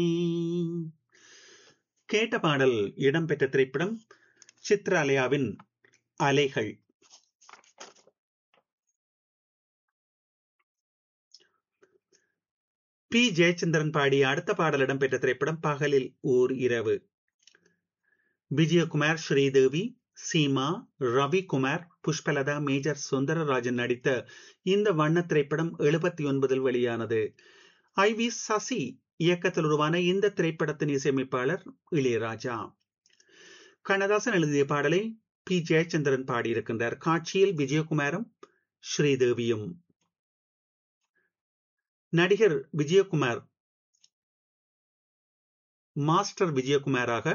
கேட்ட பாடல் இடம்பெற்ற திரைப்படம் சித்ராலயாவின் அலைகள் பி ஜெயச்சந்திரன் பாடிய அடுத்த பாடல் இடம்பெற்ற திரைப்படம் பகலில் ஓர் இரவு விஜயகுமார் ஸ்ரீதேவி சீமா ரவிக்குமார் புஷ்பலதா மேஜர் சுந்தரராஜன் நடித்த இந்த வண்ண திரைப்படம் எழுபத்தி ஒன்பதில் வெளியானது ஐ வி சசி இயக்கத்தில் உருவான இந்த திரைப்படத்தின் இசையமைப்பாளர் இளையராஜா கண்ணதாசன் எழுதிய பாடலை பி ஜெயச்சந்திரன் பாடியிருக்கின்றார் காட்சியில் விஜயகுமாரும் ஸ்ரீதேவியும் நடிகர் விஜயகுமார் மாஸ்டர் விஜயகுமாராக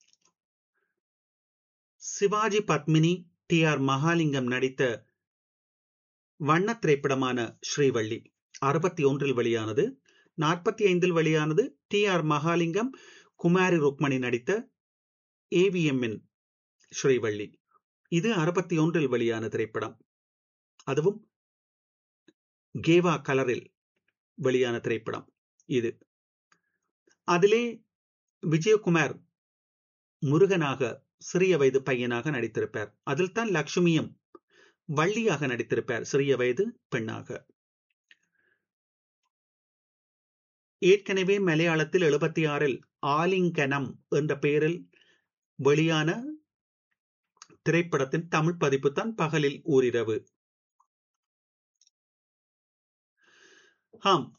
சிவாஜி பத்மினி டி ஆர் மகாலிங்கம் நடித்த வண்ண திரைப்படமான ஸ்ரீவள்ளி அறுபத்தி ஒன்றில் வெளியானது நாற்பத்தி ஐந்தில் வெளியானது டி ஆர் மகாலிங்கம் குமாரி ருக்மணி நடித்த ஏவிஎம்மின் ஸ்ரீவள்ளி இது அறுபத்தி ஒன்றில் வெளியான திரைப்படம் அதுவும் கேவா கலரில் வெளியான திரைப்படம் இது அதிலே விஜயகுமார் முருகனாக சிறிய வயது பையனாக நடித்திருப்பார் அதில் தான் லக்ஷ்மியும் வள்ளியாக நடித்திருப்பார் சிறிய வயது பெண்ணாக ஏற்கனவே மலையாளத்தில் எழுபத்தி ஆறில் ஆலிங்கனம் என்ற பெயரில் வெளியான திரைப்படத்தின் தமிழ் பதிப்பு தான் பகலில் ஓரிரவு ஆம்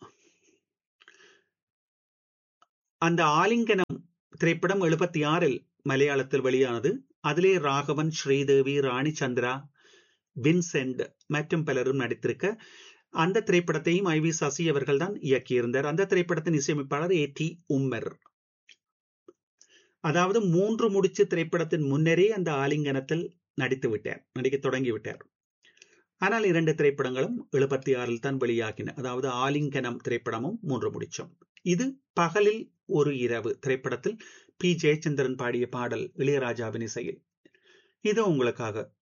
அந்த ஆலிங்கனம் திரைப்படம் எழுபத்தி ஆறில் மலையாளத்தில் வெளியானது அதிலே ராகவன் ஸ்ரீதேவி ராணி சந்திரா வின்சென்ட் மற்றும் பலரும் நடித்திருக்க அந்த திரைப்படத்தையும் ஐ வி சசி அவர்கள் தான் இயக்கியிருந்தார் அந்த திரைப்படத்தின் இசையமைப்பாளர் ஏ டி உம்மர் அதாவது மூன்று முடிச்சு திரைப்படத்தின் முன்னரே அந்த ஆலிங்கனத்தில் நடித்து விட்டார் நடிக்க தொடங்கி விட்டார் ஆனால் இரண்டு திரைப்படங்களும் எழுபத்தி ஆறில் தான் வெளியாகின அதாவது ஆலிங்கனம் திரைப்படமும் மூன்று முடிச்சோம் இது பகலில் ஒரு இரவு திரைப்படத்தில் பி ஜெயச்சந்திரன் பாடிய பாடல் இளையராஜாவின் இசையில் இது உங்களுக்காக